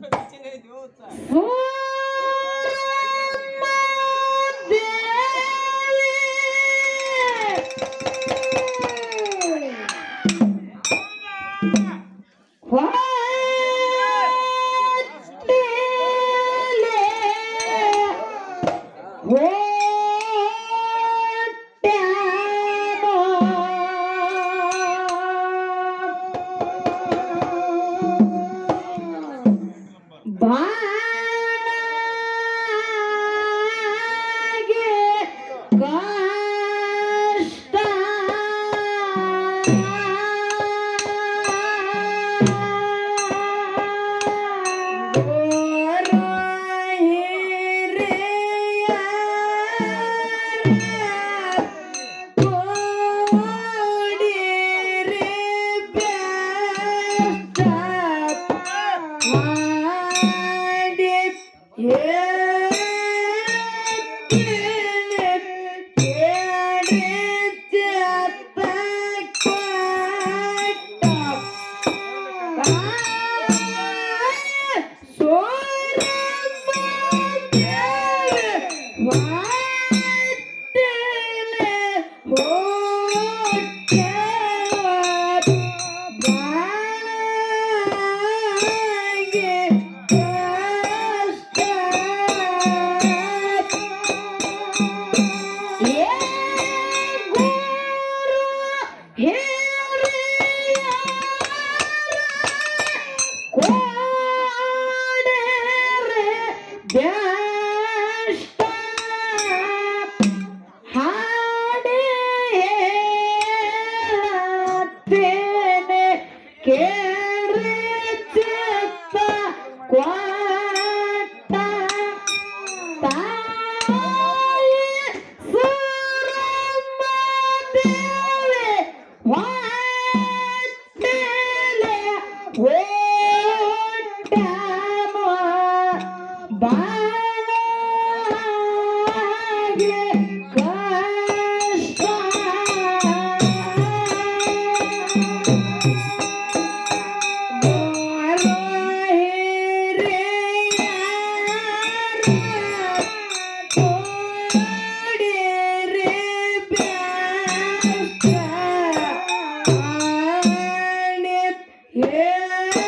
ಕಷ್ಟ ಕೇಳಿ ಚಿತ್ತ ಕ್ವಾಟ ತಾಯಿ ಸುರಮ್ಮ ದೇವಿ ವಾತ್ಸಲ್ಯ ಓಟಮ ಬಾಳಗೆ ಕಷ್ಟ Yeah.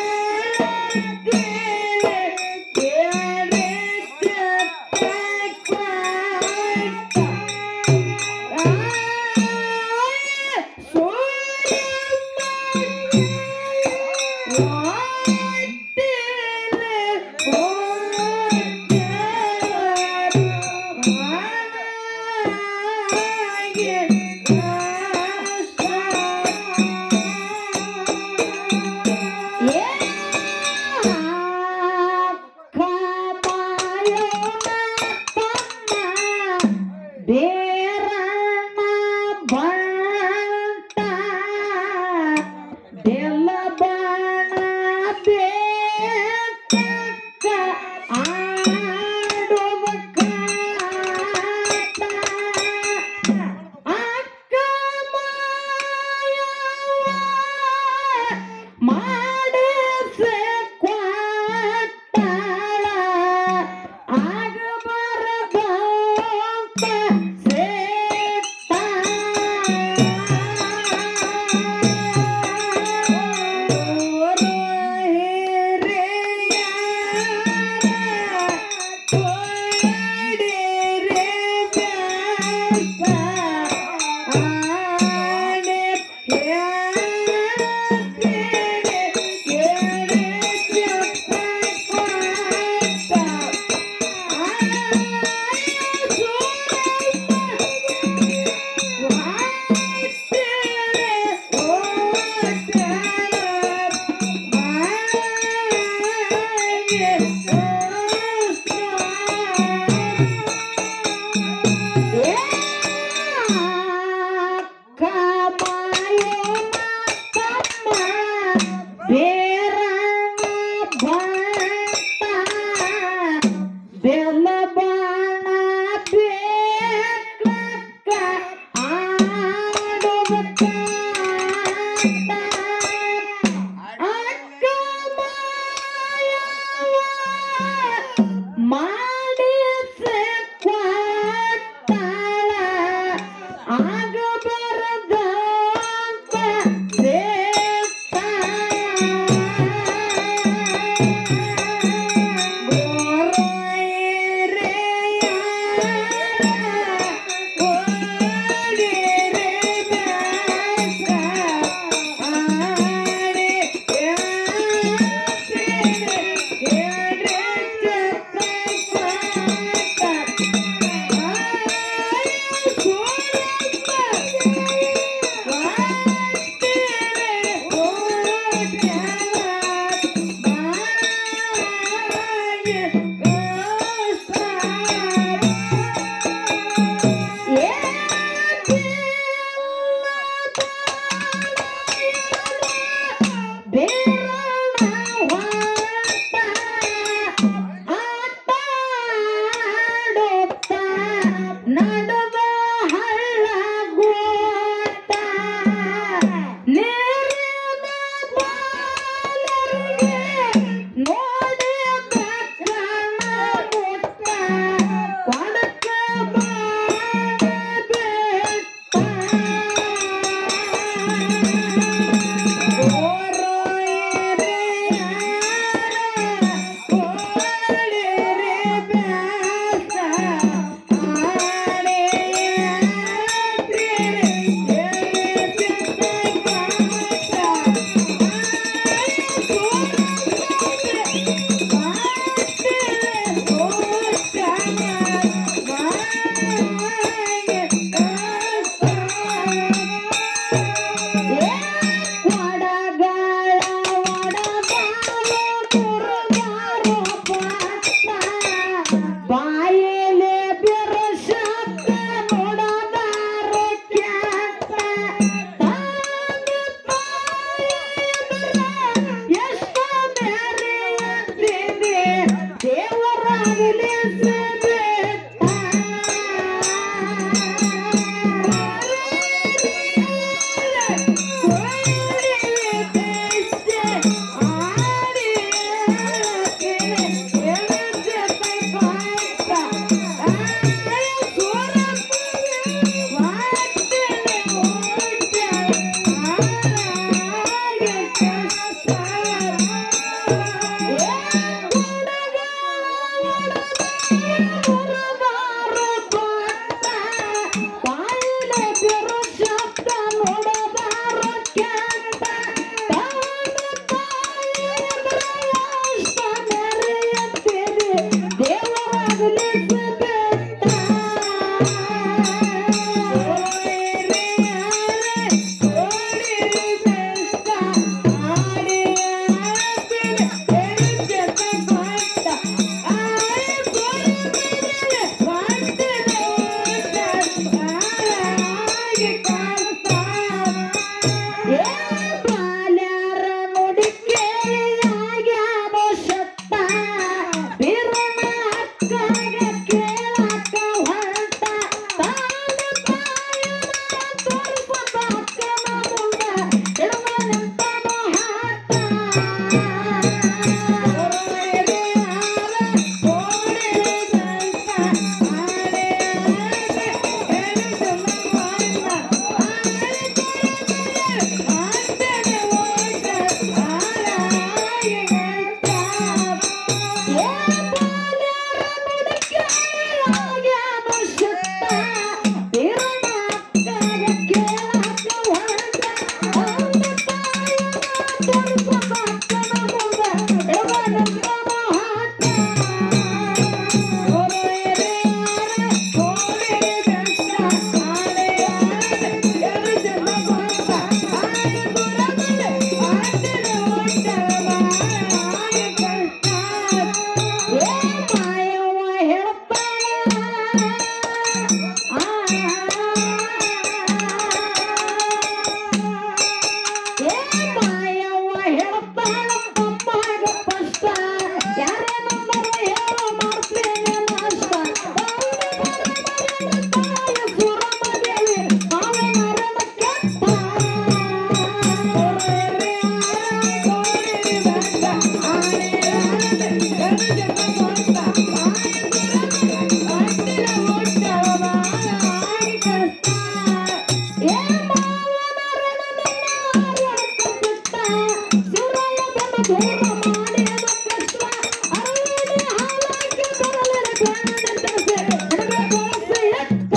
ದೂರ ಮಾಡಿದ ಕಷ್ಟ ಅರಳಿ ಹಾಲಾಗಿ ಬರಲಿರ ಕೊಂಡಂತೆ ಹಿಡಬೇಕು ಎತ್ತ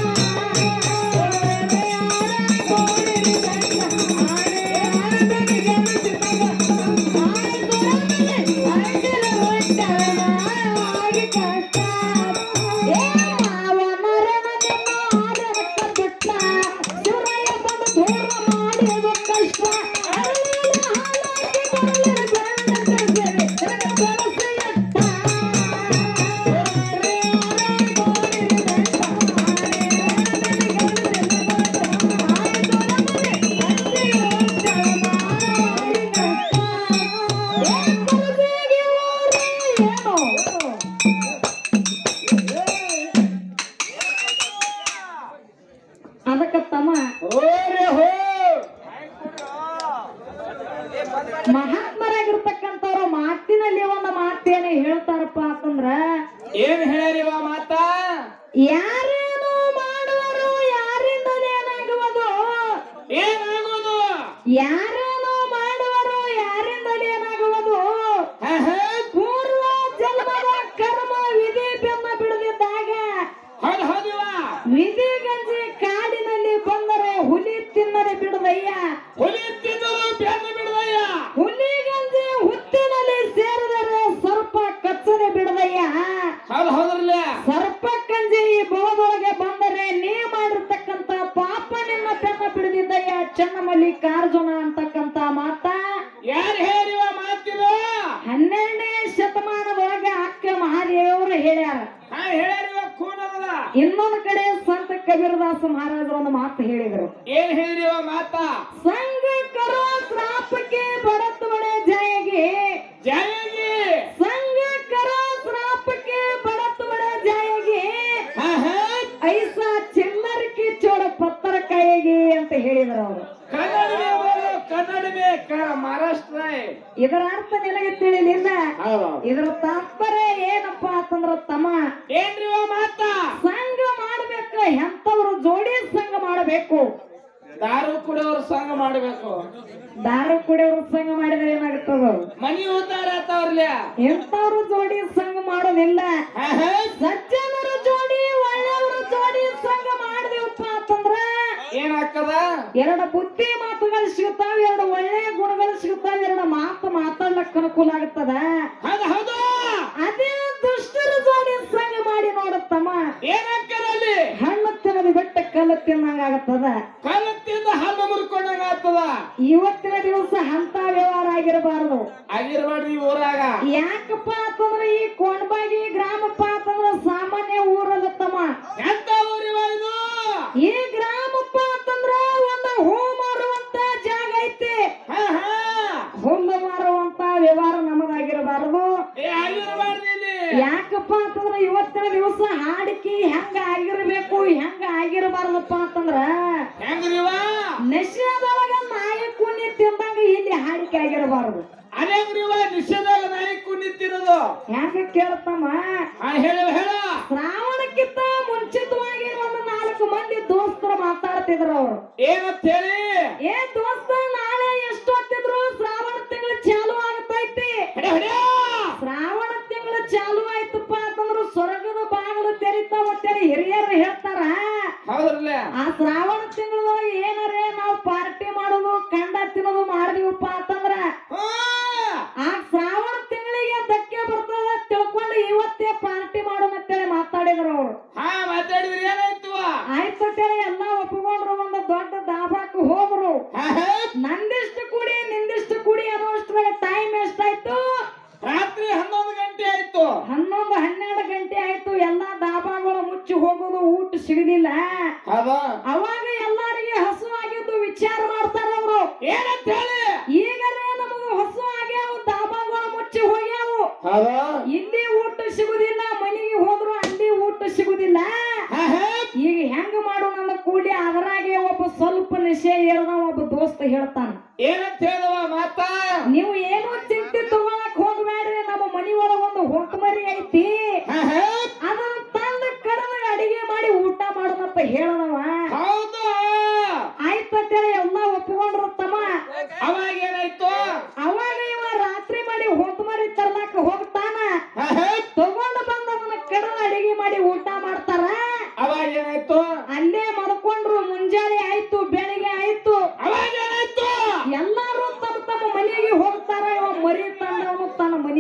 ಅದಕ್ಕ ತಮ್ಮ ಹೋರಿ ಹೋ ಮಹಾತ್ಮರಾಗಿರ್ತಕ್ಕಂಥವ್ರು ಮಾತಿನಲ್ಲಿ ಒಂದು ಮಾತೇನು ಹೇಳ್ತಾರಪ್ಪ ಅಂತಂದ್ರ ಏನ್ ಹೇಳಿರಿವ ಮಾತ ಯಾರೇನು ಮಾಡುವರು ಯಾರಿಂದಲೇ ಏನಾಗುವುದು ಏನಾಗೋದು ಯಾರೇನು ಮಾಡುವರು ಯಾರಿಂದಲೇ ಏನಾಗುವುದು ಹ, ಹ. ಪೂರ್ವ ಜನ್ಮದ ಕರ್ಮ ವಿಧಿ ಬೆನ್ನ ಬಿಡದಿದ್ದಾಗ ಹೌದ್ ಹೌದಿವ ವಿಧಿ ಗಂಜಿ ಕಾಡಿನಲ್ಲಿ ಬಂದರೆ ಹುಲಿ ತಿನ್ನದೆ ಬಿಡದಯ್ಯ ಹುಲಿ ತಿನ್ನಲು ಬೆನ್ನು ಬಿಡದಯ್ಯ ಹುಲಿ ಗಂಜಿ ಹುತ್ತಿನಲ್ಲಿ ಸೇರಿದರೆ ಸರ್ಪ ಕಚ್ಚದೆ ಬಿಡದಯ್ಯ ಹೌದ್ ಹೌದ್ರಲ್ಲ ಸರ್ಪ ಕಂಜಿ ಈ ಭವದೊಳಗೆ ಬಂದರೆ ನೀ ಮಾಡಿರ್ತಕ್ಕಂತ ಪಾಪ ನಿನ್ನ ಬೆನ್ನ ಬಿಡದಿದ್ದಯ್ಯ ಚೆನ್ನ ಮಲ್ಲಿಕಾರ್ಜುನ ಅಂತಕ್ಕಂತ ಮಾತ ಯಾರು ಹೇಳಿವ ಮಾತಿದು ಹನ್ನೆರಡನೇ ಶತಮಾನದೊಳಗೆ ಅಕ್ಕ ಮಹಾದೇವರು ಹೇಳ್ಯಾರ ಹಾ ಹೇಳ್ಯಾರಿವ ಕೂನದಲ್ಲ ಇನ್ನೊಂದು ಕಡೆ ಸಂತ ಕಬೀರದಾಸ ಮಹಾರಾಜರು ಒಂದು ಮಾತು ಹೇಳಿದರು ಏನ್ ಹೇಳಿರಿವ ಮಾತ ಸಂಘ ಕರೋ ಶ್ರಾಪಕ್ಕೆ ಬಡತ್ ಬಡೆ ಜಯಗೆ ಜಾಯಿಗೆ ಸಂಘ ಕರೋ ಶ್ರಾಪಕ್ಕೆ ಬಡತ್ ಬಡೆ ಜಯಗೆ ಹ, ಹ. ಐಸಾ ಚಿಲ್ಲರ್ ಕಿ ಚೋಡ ಪತ್ತರ ಕಾಯಿಗೆ ಅಂತ ಹೇಳಿದ್ರು ಅವರು ಕನ್ನಡವೇ ಬೋಲು ಕನ್ನಡವೇ ಕ- ಮಹಾರಾಷ್ಟ್ರ ಇದರ ಅರ್ಥ ನಿನಗೆ ತಿಳಿಲಿಲ್ಲ ಹೌದು ಇದರ ತಾತ್ಪರ್ಯ ಏನಪ್ಪಾ ಅಂತಂದ್ರ ತಮ್ಮ ಏನ್ರಿವ ಮಾತ ಸಂಘ ಮಾಡ್ಬೇಕು ಎಂತವ್ರು ಜೋಡಿ ಸಂಘ ಮಾಡಬೇಕು ದಾರು ಕುಡಿಯೋರು ಸಂಘ ಮಾಡಬೇಕು ದಾರು ಕುಡಿಯೋರು ಸಂಘ ಮಾಡಿದ್ರೆ ಏನಾಗುತ್ತದ ಮನಿ ಉದ್ದಾರ ಆತಾವ್ರಲ್ಲ ಎಂತವ್ರು ಜೋಡಿ ಸಂಘ ಮಾಡೋದಿಲ್ಲ ಹ, ಹ. ಸಜ್ಜನರ ಜೋಡಿ ಒಳ್ಳೆಯವರ ಜೋಡಿ ಸಂಘ ಮಾಡಿದೆವಪ್ಪ ಅಂತಂದ್ರ ಏನಾಗ್ತದ ಎರಡು ಬುದ್ಧಿ ಮಾತುಗಳು ಸಿಗುತ್ತಾವ ಎರಡು ಒಳ್ಳೆಯ ಗುಣಗಳು ಸಿಗುತ್ತಾವ ಎರಡು ಮಾತು ಮಾತಾಡ್ಲಕ್ ಅನುಕೂಲ ಆಗುತ್ತದ ಹೌದು ಹೌದು ಅದೇ ದುಷ್ಟರ ಜೋಡಿ ಸಂಘ ಮಾಡಿ ನೋಡುತ್ತಮ್ಮ ಏನಾಗ್ತದಲ್ಲಿ ಹಣ್ಣು ತಿನ್ನದು ಬೆಟ್ಟ ಕಲ್ಲು ತಿನ್ನಂಗಾಗತ್ತದ ಕಲ್ಲತ್ತಿಂದ ಹಲ್ಲು ಮುರ್ಕೊಂಡಂಗ ಆಗ್ತದ ಇವತ್ತಿನ ದಿವಸ ಅಂತ ವ್ಯವಹಾರ ಆಗಿರಬಾರದು ಆಗಿರ್ಬೇಡ್ರಿ ಈ ಊರಾಗ ಯಾಕಪ್ಪ ಅಂತಂದ್ರ ಈ ಕೊಂಡ್ಬಾಗಿ ಗ್ರಾಮಪ್ಪ ಅಂತಂದ್ರ ಸಾಮಾನ್ಯ ಊರಲ್ಲತ್ತಮ್ಮ ಎಂತ ಊರಿವ ಇದು ಈ ಗ್ರಾಮಪ್ಪ ಅಂತಂದ್ರ ಒಂದು ಹೂ ಮಾರುವಂತ ಜಾಗ ಐತಿ ಹ, ಹ. ಹುಲ್ಲು ಮಾರುವಂತ ವ್ಯವಹಾರ ನಮಗಾಗಿರಬಾರದು ಏ ಆಗಿರ್ಬಾರ್ದು ಇಲ್ಲಿ ಯಾಕಪ್ಪ ಅಂತಂದ್ರ ಇವತ್ತಿನ ದಿವಸ ಹಾಡಿಕೆ ಹೆಂಗ ಆಗಿರ್ಬೇಕು ಹೆಂಗ ಆಗಿರಬಾರ್ದಪ್ಪ ಅಂತಂದ್ರ ಹೆಂಗ್ರಿವ ನಶೆದೊಳಗ ನಾಯಿ ಕುಣ್ಣಿ ತಿಂದಂಗ ಇಲ್ಲಿ ಹಾಡಿಕೆ ಆಗಿರಬಾರದು ಅದೇಂಗ್ರಿವ ನಿಷೇಧಾಗ ನಾಯಕು ನಿಂತಿರೋದು ಹೆಂಗ ಕೇಳ್ತಮ್ಮ ಹಾ ಹೇಳ ಹೇಳ ಶ್ರಾವಣಕ್ಕಿಂತ ಮುಂಚಿತವಾಗಿ ಒಂದು ನಾಲ್ಕು ಮಂದಿ ದೋಸ್ತರು ಮಾತಾಡ್ತಿದ್ರು ಅವ್ರು ಏನಂತ ಹೇಳಿ ಏ ದೋಸ್ತ ನಾಳೆ ಎಷ್ಟು ಹೊತ್ತಿದ್ರು ಶ್ರಾವಣ ತಿಂಗಳು ಚಾಲು ಆಗತೈತಿ ಹೊಡೆ ಹೊಡೆ ಶ್ರಾವಣ ತಿಂಗಳು ಚಾಲು ಆಯ್ತಪ್ಪ ಅಂತಂದ್ರು ಸ್ವರ್ಗದ ಬಾಗಿಲು ತೆರಿತಾವ ಅಂತೇಳಿ ಹಿರಿಯರು ಹೇಳ್ತಾರ ಹೌದ್ರಲ್ಲ ಆ ಶ್ರಾವಣ ತಿಂಗಳೊಳಗೆ ಏನಾರೇ ನಾವು ಪಾರ್ಟಿ ಮಾಡೋದು ಕಂಡ ತಿನ್ನೋದು ಮಾಡಿದೀವಪ್ಪ ಅಂತಂದ್ರ ಹಾ. ಆ ಶ್ರಾವಣ ತಿಂಗಳಿಗೆ ಧಕ್ಕೆ ಬರ್ತದ ತಿಳ್ಕೊಂಡು ಇವತ್ತೇ ಪಾರ್ಟಿ ಮಾಡೋಣ ಅಂತೇಳಿ ಮಾತಾಡಿದ್ರು ಅವ್ರು ಹಾ ಮಾತಾಡಿದ್ರಿ ಏನಾಯ್ತು ಆಯ್ತು ಅಂತೇಳಿ ಎಲ್ಲಾ ಒಪ್ಪಿಕೊಂಡ್ರು ಒಂದು ದೊಡ್ಡ ದಾಬಾಕ್ ಹೋದ್ರು ಹಾ, ಹಾ. ನಂದಿಷ್ಟು ಕುಡಿ ನಿಂದಿಷ್ಟು ಕುಡಿ ಅನ್ನೋಷ್ಟ್ರಾಗ ಟೈಮ್ ಎಷ್ಟಾಯ್ತು ರಾತ್ರಿ ಹನ್ನೊಂದು ಗಂಟೆ ಆಯ್ತು ಹನ್ನೊಂದು ಹನ್ನೆರಡು ಗಂಟೆ ಆಯ್ತು ಎಲ್ಲಾ ದಾಬಾಗಳು ಮುಚ್ಚಿ ಹೋಗೋದು ಊಟ ಸಿಗಲಿಲ್ಲ ಹೌದಾ ಅವಾಗ ಎಲ್ಲಾರಿಗೆ ಹಸು ಆಗಿದ್ದು ವಿಚಾರ ಮಾಡ್ತಾರ ಅವರು ಏನಂತ ಹೇಳಿ ಈಗರೇ ನಮಗ ಹಸು ಆಗ್ಯಾವು ದಾಬಾಗಳು ಮುಚ್ಚಿ ಹೋಗ್ಯಾವು ಹೌದಾ ಇಲ್ಲಿ ಊಟ ಸಿಗುದಿಲ್ಲ ಮನೆಗೆ ಹೋದ್ರು ಅಲ್ಲಿ ಊಟ ಸಿಗುದಿಲ್ಲ ಹಾ, ಹಾ. ಈಗ ಹೆಂಗ ಮಾಡು ನನ್ನ ಕೂಡಿ ಅದರಾಗೆ ಒಬ್ಬ ಸ್ವಲ್ಪ ನಿಶೆ ಏರದ ಒಬ್ಬ ದೋಸ್ತ ಹೇಳ್ತಾನ ಏನಂತ ಹೇಳಿದವ ಮಾತ ನೀವು ಏನು ಚಿಂತೆ ತಗೊಳಕ್ ಹೋಗ್ಬೇಡ್ರಿ ನಮ್ಮ ಮನಿ ಒಳಗ ಒಂದು ಹೊಂಕ ಮರಿ ಐತಿ ಹಾ, ಹಾ. ಅದನ್ನ ತಂದ ಕಡದ ಅಡಿಗೆ ಮಾಡಿ ಊಟ ಮಾಡೋಣಂತ ಹೇಳದವ ಹೌದು ಆಯ್ತು ಅಂತೇಳಿ ಎಲ್ಲ ಒಪ್ಪಿಕೊಂಡ್ರು ತಮ್ಮ ಅವಾಗ ಏನಾಯ್ತು ಅವಾಗ ಇವ ರಾತ್ರಿ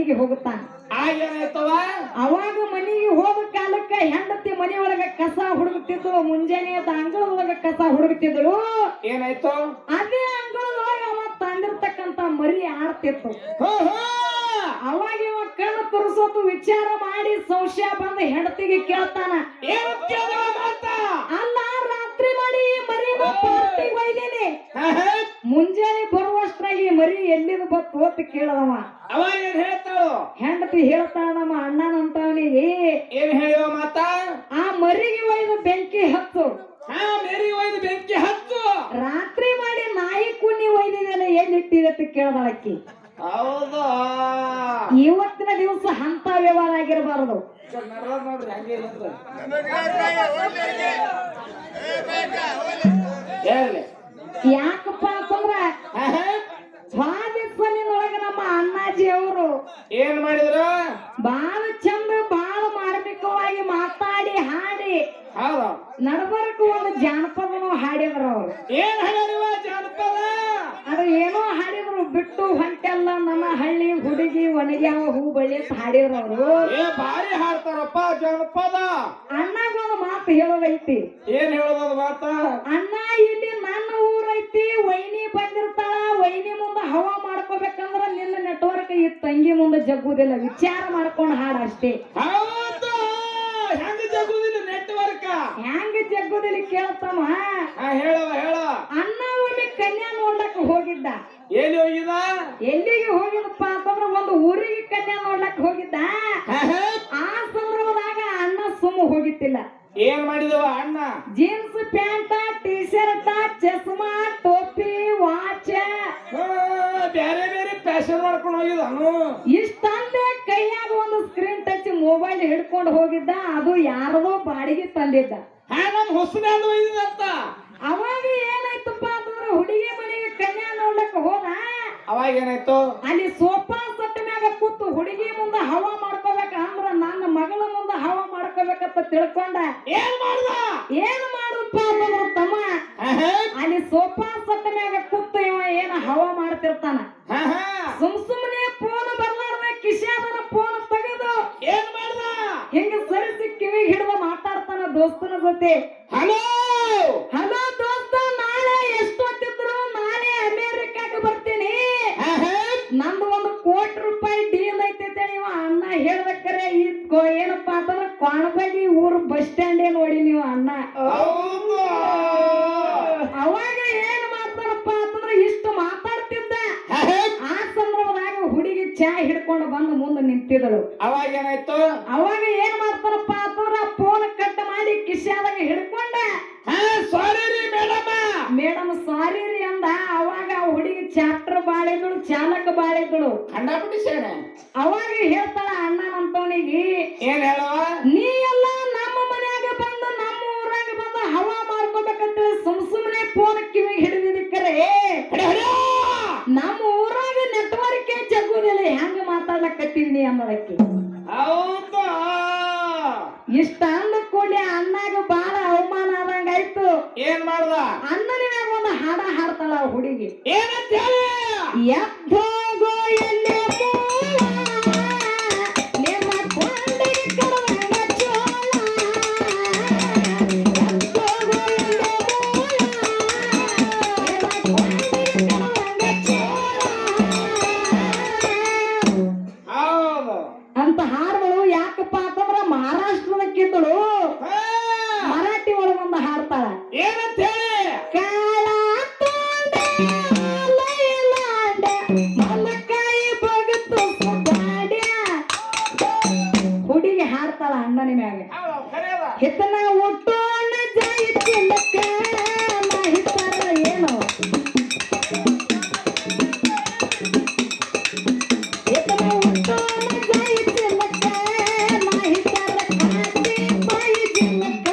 ಮನಿಗೆ ಹೋಗುತ್ತಾನ ಆಗೇನಾಯ್ತವ ಅವಾಗ ಮನಿಗೆ ಹೋದ ಕಾಲಕ್ಕ ಹೆಂಡತಿ ಮನೆಯೊಳಗ ಕಸ ಹುಡುಗುತ್ತಿದ್ದಳು ಮುಂಜಾನೆ ಎದ್ದ ಅಂಗಳದೊಳಗ ಕಸ ಹುಡುಗುತ್ತಿದ್ದಳು ಏನಾಯ್ತು ಅದೇ ಅಂಗಳದೊಳಗ ಅವ ತಂದಿರ್ತಕ್ಕಂತ ಮರಿ ಆಡ್ತಿತ್ತು ಹೋ ಹೋ ಅವಾಗ ಇವ ಕಣ್ಣು ತುರ್ಸೋದು ವಿಚಾರ ಮಾಡಿ ಸಂಶಯ ಬಂದ ಹೆಂಡತಿಗೆ ಕೇಳ್ತಾನ ಏನು ಕೇಳಿದವ ಮಾತ ಅಲ್ಲ ರಾತ್ರಿ ಮಾಡಿ ಈ ಮರಿನ ಪಾರ್ಟಿಗೆ ಒಯ್ದೇನೆ ಹಾ, ಹಾ. ಮುಂಜಾನೆ ಬರುವಷ್ಟ್ರಾಗಿ ಈ ಮರಿ ಎಲ್ಲಿದು ಬತ್ತು ಅಂತ ಕೇಳದವ ಅವ ಏನ್ ಹೇಳ್ತಾಳು ಹೆಂಡತಿ ಹೇಳ್ತಾಳ ನಮ್ಮ ಅಣ್ಣನಂತವನಿಗೆ ಏನ್ ಹೇಳಿವ ಮಾತ ಆ ಮರಿಗೆ ಒಯ್ದು ಬೆಂಕಿ ಹತ್ತು ಹಾ ಮೇರಿ ಒಯ್ದು ಬೆಂಕಿ ಹಚ್ಚು ರಾತ್ರಿ ಮಾಡಿ ನಾಯಿ ಕುಣ್ಣಿ ಒಯ್ದಿದೆಲ್ಲ ಎಲ್ಲಿ ಇಟ್ಟಿದೆ ಅಂತ ಕೇಳ್ದಳಕ್ಕಿ ಹೌದು ಇವತ್ತಿನ ದಿವಸ ಅಂತ ವ್ಯವಹಾರ ಆಗಿರಬಾರದು ನಡ್ರೋದ್ ನೋಡ್ರಿ ಹಂಗೆ ಇರುತ್ತೆ. ಹೇಳ್ಲಿ ಯಾಕಪ್ಪ ಅಂತಂದ್ರ ಹಾ, ಹಾ. ಸ್ವಾದಿಸ್ವನಿನೊಳಗ ನಮ್ಮ ಅಣ್ಣಾಜಿ ಅವರು ಏನ್ ಮಾಡಿದ್ರು ಬಾಳ ಚಂದ ಬಾಳ ಮಾರ್ಮಿಕವಾಗಿ ಮಾತಾಡಿ ಹಾಡಿ ಹೌದು ನಡಬರ್ಕ ಒಂದು ಜಾನಪದನು ಹಾಡಿದ್ರು ಅವ್ರು ಏನ್ ಹೇಳಿವ ಜಾನಪದ ಅದು ಏನೋ ಹಾಡಿದ್ರು ಬಿಟ್ಟು ಹೊಂಟೆಲ್ಲ ನನ್ನ ಹಳ್ಳಿ ಹುಡುಗಿ ಒಣಗ್ಯಾವ ಹೂ ಬಳ್ಳಿ ಅಂತ ಹಾಡಿದ್ರು ಅವರು ಏ ಭಾರಿ ಹಾಡ್ತಾರಪ್ಪ ಜಾನಪದ ಅಣ್ಣಗ ಒಂದು ಮಾತು ಹೇಳೋದೈತಿ ಏನ್ ಹೇಳೋದು ಮಾತ ಅಣ್ಣ ಇಲ್ಲಿ ನನ್ನ ಊರೈತಿ ವೈನಿ ಬಂದಿರ್ತಾಳ ವೈನಿ ಮುಂದೆ ಹವಾ ಮಾಡ್ಕೋಬೇಕಂದ್ರ ನಿನ್ನ ನೆಟ್ವರ್ಕ್ ಈ ತಂಗಿ ಮುಂದೆ ಜಗ್ಗುದಿಲ್ಲ ವಿಚಾರ ಮಾಡ್ಕೊಂಡು ಹಾಡ ಅಷ್ಟೇ ಹೌದು ಹೆಂಗ ಜಗುದಿಲ್ಲ ನೆಟ್ವರ್ಕ್ ಹೆಂಗ ಜಗ್ಗುದಿಲ್ಲ ಕೇಳ್ತಮ್ಮ ಹಾ ಹೇಳವ ಹೇಳವ ಅಣ್ಣ ಒಮ್ಮೆ ಕನ್ಯಾ ನೋಡ್ಲಕ್ ಹೋಗಿದ್ದ ಎಲ್ಲಿ ಹೋಗಿದ ಎಲ್ಲಿಗೆ ಹೋಗಿದಪ್ಪ ಅಂತಂದ್ರ ಒಂದು ಊರಿಗೆ ಕನ್ಯಾ ನೋಡ್ಲಕ್ ಹೋಗಿದ್ದ ಹಾ, ಹಾ. ಆ ಸಂದರ್ಭದಾಗ ಅಣ್ಣ ಸುಮ್ಮ ಹೋಗಿತ್ತಿಲ್ಲ ಏನ್ ಮಾಡಿದವ ಅಣ್ಣ ಜೀನ್ಸ್ ಪ್ಯಾಂಟ್ ಟಿ ಶರ್ಟ್ ಚಸ್ಮಾ ಟೋಪಿ ವಾಚ್ ಹಾ, ಬ್ಯಾರೆ ಬೇರೆ ಫ್ಯಾಷನ್ ಮಾಡ್ಕೊಂಡು ಹೋಗಿದನು ಇಷ್ಟಂದೆ ಕೈಯಾಗ ಒಂದು ಸ್ಕ್ರೀನ್ ಟಚ್ ಮೊಬೈಲ್ ಹಿಡ್ಕೊಂಡು ಹೋಗಿದ್ದ ಅದು ಯಾರದೋ ಬಾಡಿಗೆ ತಂದಿದ್ದ ಹಾ ನಮ್ ಹೊಸನಾದ ಒಯ್ದಿದಂತ ಅವಾಗ ಏನಾಯ್ತಪ್ಪ ಅಂತಂದ್ರೆ ಹುಡುಗಿ ಮನೆಗೆ ಕನ್ಯಾ ನೋಡ್ಲಕ್ ಹೋದ ಅವಾಗ ಏನಾಯ್ತು ಅಲ್ಲಿ ಸೋಫಾ ಸೆಟ್ ಮ್ಯಾಗ ಕೂತು ಹುಡುಗಿ ಮುಂದೆ ಹವಾ ಮಾಡ್ಕೋಬೇಕ ಅಂದ್ರ ನನ್ನ ಮಗಳ ಮುಂದೆ ಹವಾ ಮಾಡ್ಕೋಬೇಕಂತ ತಿಳ್ಕೊಂಡ ಏನ್ ಮಾಡ್ದ ಏನ್ ಮಾಡಪ್ಪ ಅಂತಂದ್ರ ತಮ್ಮ ಹಾ, ಹಾ. ಅಲ್ಲಿ ಸೋಫಾ ಸೆಟ್ ಮ್ಯಾಗ ಕೂತು ಇವ ಏನ ಹವಾ ಮಾಡ್ತಿರ್ತಾನ ಹಾ, ಹಾ. ಸುಮ್ ಸುಮ್ಮನೆ ಫೋನ್ ಬರ್ಲಾರ್ದ ಕಿಶಾದನ ಫೋನ್ ತೆಗೆದು ಏನ್ ಮಾಡ್ದ ಹಿಂಗ ಸರಿಸಿ ಕಿವಿಗೆ ಹಿಡಿದು ಮಾತಾಡ್ತಾನ ದೋಸ್ತನ ಜೊತೆ ಹಲೋ ಹಲೋ ದೋಸ್ತ ನಾಳೆ ಎಷ್ಟೊತ್ತಿದ್ರು ನಾಳೆ ಅಮೇರಿಕಾಕ್ಕೆ ಬರ್ತೀನಿ ಹಾ, ಹಾ. ನಂದು ಒಂದು ಕೋಟಿ ರೂಪಾಯಿ ಡೀಲ್ ಐತೆ ಇವ ಅಣ್ಣ ಹೇಳ್ಬೇಕಾರೆ ಈ ಕೊ- ಏನಪ್ಪಾ ಅಂತಂದ್ರೆ ಕ್ವಾಣಬಗಿ ಊರು ಬಸ್ ಸ್ಟ್ಯಾಂಡ್ ನೋಡಿ ನೀವು ಅಣ್ಣ ಹೌದು ಅವಾಗ ಏನ್ ಮಾಡ್ತಾರಪ್ಪ ಅಂತಂದ್ರೆ ಇಷ್ಟು ಮಾತಾಡ್ತಿದ್ದ ಹಾ, ಹಾ. ಆ ಸಂದರ್ಭದಾಗ ಹುಡುಗಿ ಚಾ ಹಿಡ್ಕೊಂಡು ಬಂದು ಮುಂದೆ ನಿಂತಿದಳು ಅವಾಗ ಏನಾಯ್ತು ಅವಾಗ ಏನ್ ಮಾಡ್ತಾರಪ್ಪ ಅಂತಂದ್ರ ಫೋನ್ ಕಟ್ ಮಾಡಿ ಕಿಶಾದಾಗ ಹಿಡ್ಕೊಂಡ ಹಾ ಸಾರಿ ರೀ ಮೇಡಮ್ ಮೇಡಮ್ ಸಾರಿ ರೀ ಅಂದ ಅವಾಗ ಆ ಹುಡುಗಿ ಚಾಪ್ಟರ್ ಬಾಳಿದಳು ಚಾಲಕ ಬಾಳಿದಳು ಕಂಡಾಪಟ್ಟಿ ಸೇನೆ ಅವಾಗ ಹೇಳ್ತಾಳ ಅಣ್ಣನಂತವನಿಗೆ ಏನ್ ಹೇಳವ ನೀ ಎಲ್ಲ ನಮ್ಮ ಮನ್ಯಾಗ ಬಂದು ನಮ್ಮ ಊರಾಗ ಬಂದು ಹವಾ ಮಾಡ್ಕೋಬೇಕಂತೇಳಿ ಸುಮ್ ಸುಮ್ಮನೆ ಫೋನ್ ಕಿವಿಗೆ ಹಿಡಿದಿದ್ದಕ್ಕರೆ ಹಿಡಿ, ಹಿಡಿ. ನಮ್ಮ ಊರಾಗ ನೆಟ್ವರ್ಕ್ ಜಗ್ಗುದಿಲ್ಲ ಹೆಂಗ ಮಾತಾಡ್ಲಕತ್ತೀವಿ ನೀ ಅನ್ನೋದಕ್ಕೆ ಹೌದು ಇಷ್ಟ ಅಂದ ಕೂಡಲೇ ಅಣ್ಣಾಗ ಬಾಳ ಅವಮಾನ ಆದಂಗ ಆಯ್ತು ಏನ್ ಮಾಡ್ದ ಅಣ್ಣನ ಮ್ಯಾಗ ಒಂದು ಹಾಡ ಹಾಡ್ತಾಳ ಆ ಹುಡುಗಿ ಏನಂತ ಹೇಳಿ ಎದ್ದೋಗೋ ಎಲ್ಲೇ ಮೂಲ, ನಿಮ್ಮ ಕೊಂಡೆಗೆ ಕಡವಂಗ ಚೋಳ. ಎದ್ದೋಗೋ ಎಲ್ಲೇ ಮೂಲ, ನಿಮ್ಮ ಕೊಂಡೆಗೆ ಕಡವಂಗ ಚೋಳ. ಹೌದು ಅಂತ ಹಾಡುಗಳು ಯಾಕಪ್ಪ ಅಂತಂದ್ರ ಮಹಾರಾಷ್ಟ್ರದಕ್ಕಿದ್ದಳು ಹಾ. ಮರಾಠಿ ಒಳಗೊಂದು ಹಾಡ್ತಾಳ ಏನಂತ ಹೇಳಿ ಕಾಳ ತೋಂಡ ಲೈಲಾಂಡ ಮಲಕಾಯಿ ಬಗತು ಸುಗಾಡ್ಯ ಹುಡುಗಿ ಹಾಡ್ತಾಳ ಅಣ್ಣನ ಮ್ಯಾಗ ಹೌದು, ಖರೆ ಅದ. ಹಿತನ ಒಟ್ಟೋಣ ಜಾಯಿ ಚಿಲಕ ಮಾಹಿತಾರ ಏನು ಹಿತನ ಒಟ್ಟೋಣ ಜಾಯಿ ಚಿಲಕ ಮಾಹಿತಾರ ಕಾಟಿ ಬಾಯಿ ಚಿಲಕ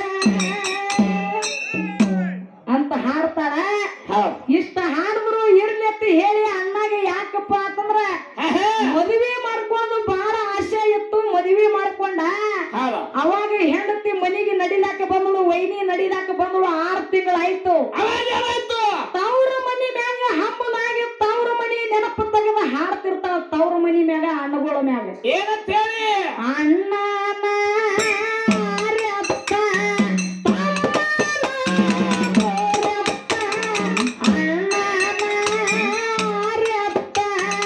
ಅಂತ ಹಾಡ್ತಾಳ ಹೌದು. ಇಷ್ಟ ಹಾಡಿದ್ರು ಇರ್ಲಿ ಅಂತ ಹೇಳಿ ಅಣ್ಣಾಗ ಯಾಕಪ್ಪ ಅಂತಂದ್ರ ಆಹಾ. ಮದುವೆ ಮಾಡ್ಕೊಂಡು ಬಹಳ ಆಸೆ ಇತ್ತು ಮದುವೆ ಮಾಡ್ಕೊಂಡ ಹೌದು. ಅವಾಗ ಹೆಂಡತಿ ಮನೆಗೆ ನಡಿಲಾಕ ಬಂದಳು ವೈನಿ ನಡಿಲಾಕ ಬಂದಳು ಆರು ತಿಂಗಳಾಯ್ತು ಅವಾಗ ಏನಾಯ್ತು ತವ್ರ ಮನಿ ಮ್ಯಾಗ ಹಮ್ಮಲಾಗಿ ತವ್ರ ಮನಿ ನೆನಪು ತೆಗೆದ ಹಾಡ್ತಿರ್ತಾಳ ತವ್ರ ಮನಿ ಮ್ಯಾಗ ಅಣ್ಣಗಳ ಮ್ಯಾಗ ಏನಂತ ಹೇಳಿ ಅಣ್ಣನ ರೆಪ್ಪ, ಅಣ್ಣನ ರೆಪ್ಪ,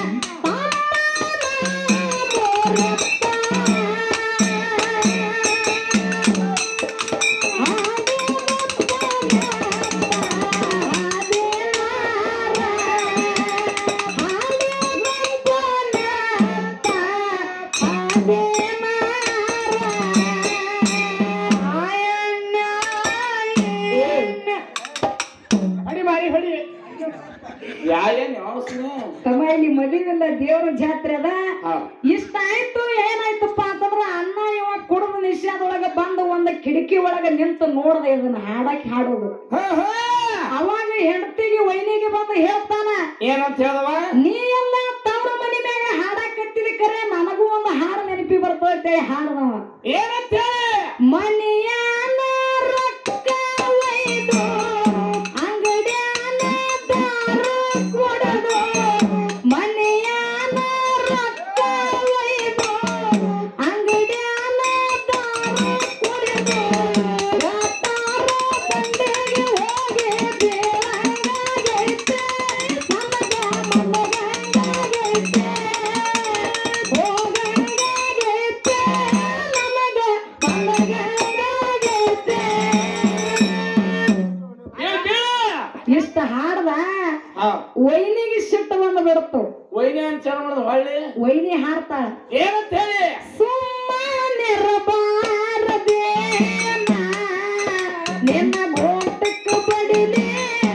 ಹಡಿ ಮಾರಿ ಹೊಡಿ ಯಾ ಏನ್ ಯಾವಸ್ನೆ ತಮ್ಮ ಇಲ್ಲಿ ಮದುವೆಲ್ಲ ದೇವ್ರ ಜಾತ್ರೆ ಅದ ಹಾ ಇಷ್ಟ ಆಯ್ತು ಏನಾಯ್ತಪ್ಪ ಅಂತಂದ್ರ ಅನ್ನ ಇವ ಕುಡಿದ ನಿಶ್ಯಾದೊಳಗ ಬಂದು ಒಂದ್ ಕಿಟಕಿ ಒಳಗ ನಿಂತು ನೋಡ್ದೆ ಇದನ್ನ ಹಾಡಕ್ ಹಾಡೋದು ಹಾ ಹಾ ಅವಾಗ ಹೆಂಡತಿಗೆ ವೈನಿಗೆ ಬಂದು ಹೇಳ್ತಾನ ಏನಂತ ಹೇಳವ ನೀ ಎಲ್ಲ ತವ್ರ ಮನಿ ಮ್ಯಾಗ ಹಾಡಕತ್ತಿದ ಕರೆ ನನಗೂ ಒಂದು ಹಾಡು ನೆನಪಿ ಬರ್ತೈತೆ ಹಾಡದವ ಏನಂತ ಹೇಳಿ ಮನಿಯಾನ ರೊಕ್ಕ ಒಯ್ದು ಅಂಗಡ್ಯಾನ ದಾರು ಕೊಡದು ಮನಿಯಾನ ರೊಕ್ಕ ಒಯ್ದು ಅಂಗಡ್ಯಾನ ದಾರು ಕೊಡದು ವ್ಯಾಪಾರ ದಂಡೆಗೆ ಹೋಗಿ ಬೀಳಂಗಾಗೈತೆ ನಮಗ ಮಮಗಂಗಾಗೈತೆ ಹೋಗಂಗಾಗೈತೆ ನಮಗ ಮಮಗಂಗಾಗೈತೆ ಏನ್ ಕೇಳ ಇಷ್ಟ ಹಾಡ್ದ ಹಾ ವೈನಿಗೆ ಸಿಟ್ಟು ಬಂದು ಬಿಡ್ತು ವೈನಿ ಅಂತ ಚಾಲು ಮಾಡೋದು ಹೊಳ್ಳಿ ವೈನಿ ಹಾಡ್ತಾಳ ಏನಂತ ಹೇಳಿ ಸುಮ್ಮನಿರಬಾರದೇನ ನಿನ್ನ ಗೋಟಕ್ಕ ಬಡಿಲಿ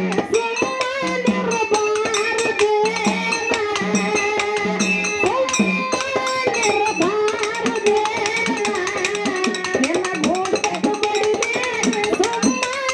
ನಿನ್ನ ಗೋಟಕ್ಕ ಬಡಿಲಿ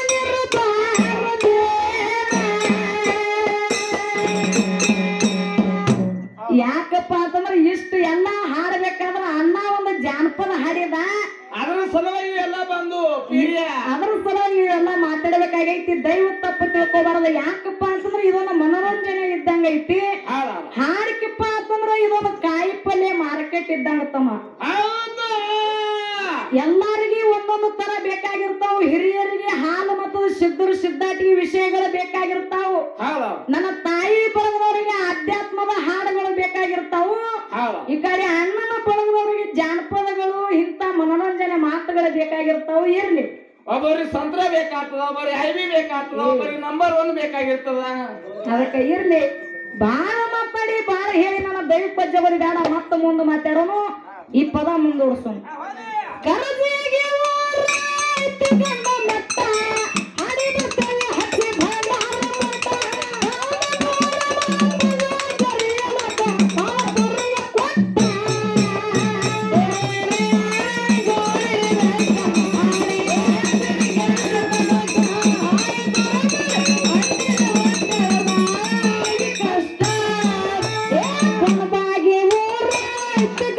ಯಾಕಪ್ಪ ಅಂತಂದ್ರೆ ಇಷ್ಟು ಎಲ್ಲ ಹಾಡ್ಬೇಕಾದ್ರ ಅಣ್ಣ ಒಂದು ಜಾನಪದ ಹಾಡಿದ ಅದ್ರ ಸಲುವಾಗಿ ಎಲ್ಲ ಬಂದು ಪಿರಿಯ ಅದ್ರ ಸಲುವಾಗಿ ಇವೆಲ್ಲ ಮಾತಾಡ್ಬೇಕಾಗೈತಿ ದೈವ ತಪ್ಪು ತಿಳ್ಕೊಬಾರ್ದು ಯಾಕಪ್ಪ ಅಂತಂದ್ರೆ ಇದೊಂದು ಮನೋರಂಜನೆ ಇದ್ದಂಗೈತಿ ಹಾಡ ಹಾಡಿಕಪ್ಪ ಅಂತಂದ್ರೆ ಇದೊಂದು ಕಾಯಿ ಪಲ್ಯ ಮಾರ್ಕೆಟ್ ಇದ್ದಂಗ ತಮ್ಮ ಹೌದು ಎಲ್ಲಾರಿಗೆ ಒಂದೊಂದು ತರ ಬೇಕಾಗಿರ್ತಾವು ಹಿರಿಯರಿಗೆ ಹಾಲು ಮತ್ತು ಸಿದ್ಧರು ಸಿದ್ಧಾಟಿಗೆ ವಿಷಯಗಳು ಬೇಕಾಗಿರ್ತಾವು ಹೌದು ನನ್ನ ತಾಯಿ ಬಳಗದವರಿಗೆ ಆಧ್ಯಾತ್ಮದ ಹಾಡುಗಳು ಬೇಕಾಗಿರ್ತಾವು ಹೌದು ಈ ಕಡೆ ಅಣ್ಣನ ಬಳಗದವರಿಗೆ ಜಾನಪದಗಳು ಇಂಥ ಮನೋರಂಜನೆ ಮಾತುಗಳು ಬೇಕಾಗಿರ್ತಾವು ಇರ್ಲಿ ಒಬ್ಬರಿಗೆ ಸಂತ್ರ ಬೇಕಾಗ್ತದ ಒಬ್ಬರಿಗೆ ಐ ಬಿ ಬೇಕಾಗ್ತದ ಒಬ್ಬರಿಗೆ ನಂಬರ್ ಒನ್ ಬೇಕಾಗಿರ್ತದ ಅದಕ್ಕೆ ಇರ್ಲಿ ಬಾಳ ಮಾತಾಡಿ ಬಾಳ ಹೇಳಿ ನನ್ನ ದೈವ ಪಜ್ಜವರಿ ಬೇಡ ಮತ್ತ ಮುಂದೆ ಮಾತಾಡೋನು ಈ ಪದ ಮುಂದೂಡಿಸೋನು ಕರಜಿಗೆ ಓರಾಯ್ತು ಗಂಡ ಮೆತ್ತ, ಹಡಿ ಬರ್ತವೆ ಹಚ್ಚಿ ಭಂಡಾರ ಮಠ. ಗರಿಯ ಮಠ, ಪಾದುರ್ಯ ಕೊಟ್ಟ. ಕಷ್ಟ ಕುಣಬಾಗಿ ಊರಾಯ್ತು